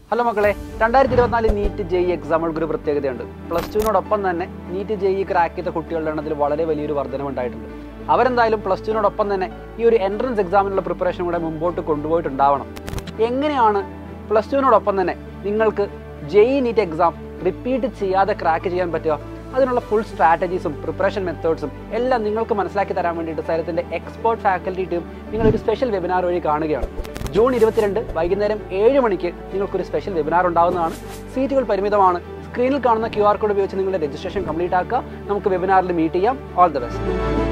hello മക്കളെ രണ്ടായിരത്തി ഇരുപത്തിനാല് നീറ്റ് ജെഇ എക്സാമുകൾക്ക് ഒരു പ്രത്യേകതയുണ്ട് പ്ലസ് ടുവിനോടൊപ്പം തന്നെ നീറ്റ് ജെഇ ക്രാക്ക് ചെയ്ത കുട്ടികളുടെ എണ്ണത്തിൽ വളരെ വലിയൊരു വർധനവുണ്ടായിട്ടുണ്ട് അവരെന്തായാലും പ്ലസ് ടുവിനോടൊപ്പം തന്നെ ഈ ഒരു എൻട്രൻസ് എക്സാമിനുള്ള പ്രിപ്പറേഷൻ കൂടെ മുമ്പോട്ട് കൊണ്ടുപോയിട്ടുണ്ടാവണം എങ്ങനെയാണ് പ്ലസ് ടുവിനോടൊപ്പം തന്നെ നിങ്ങൾക്ക് ജെഇ നീറ്റ് എക്സാം റിപ്പീറ്റ് ചെയ്യാതെ ക്രാക്ക് ചെയ്യാൻ പറ്റുക അതിനുള്ള ഫുൾ സ്ട്രാറ്റജീസും പ്രിപ്പറേഷൻ മെത്തേഡ്സും എല്ലാം നിങ്ങൾക്ക് മനസ്സിലാക്കി തരാൻ വേണ്ടിയിട്ട് സൈലത്തിൻ്റെ എക്സ്പേർട്ട് ഫാക്കൽറ്റി ടീം നിങ്ങളൊരു സ്പെഷ്യൽ വെബിനാർ വഴി കാണുകയാണ് ജൂൺ ഇരുപത്തിരണ്ട് വൈകുന്നേരം ഏഴ് മണിക്ക് നിങ്ങൾക്കൊരു സ്പെഷ്യൽ വെബിനാർ ഉണ്ടാകുന്നതാണ് സീറ്റുകൾ പരിമിതമാണ് സ്ക്രീനിൽ കാണുന്ന ക്യു ആർ കോഡ് ഉപയോഗിച്ച് നിങ്ങളുടെ രജിസ്ട്രേഷൻ കംപ്ലീറ്റ് ആക്കുക നമുക്ക് വെബിനാറിൽ മീറ്റ് ചെയ്യാം ഓൾ ദ ബെസ്റ്റ്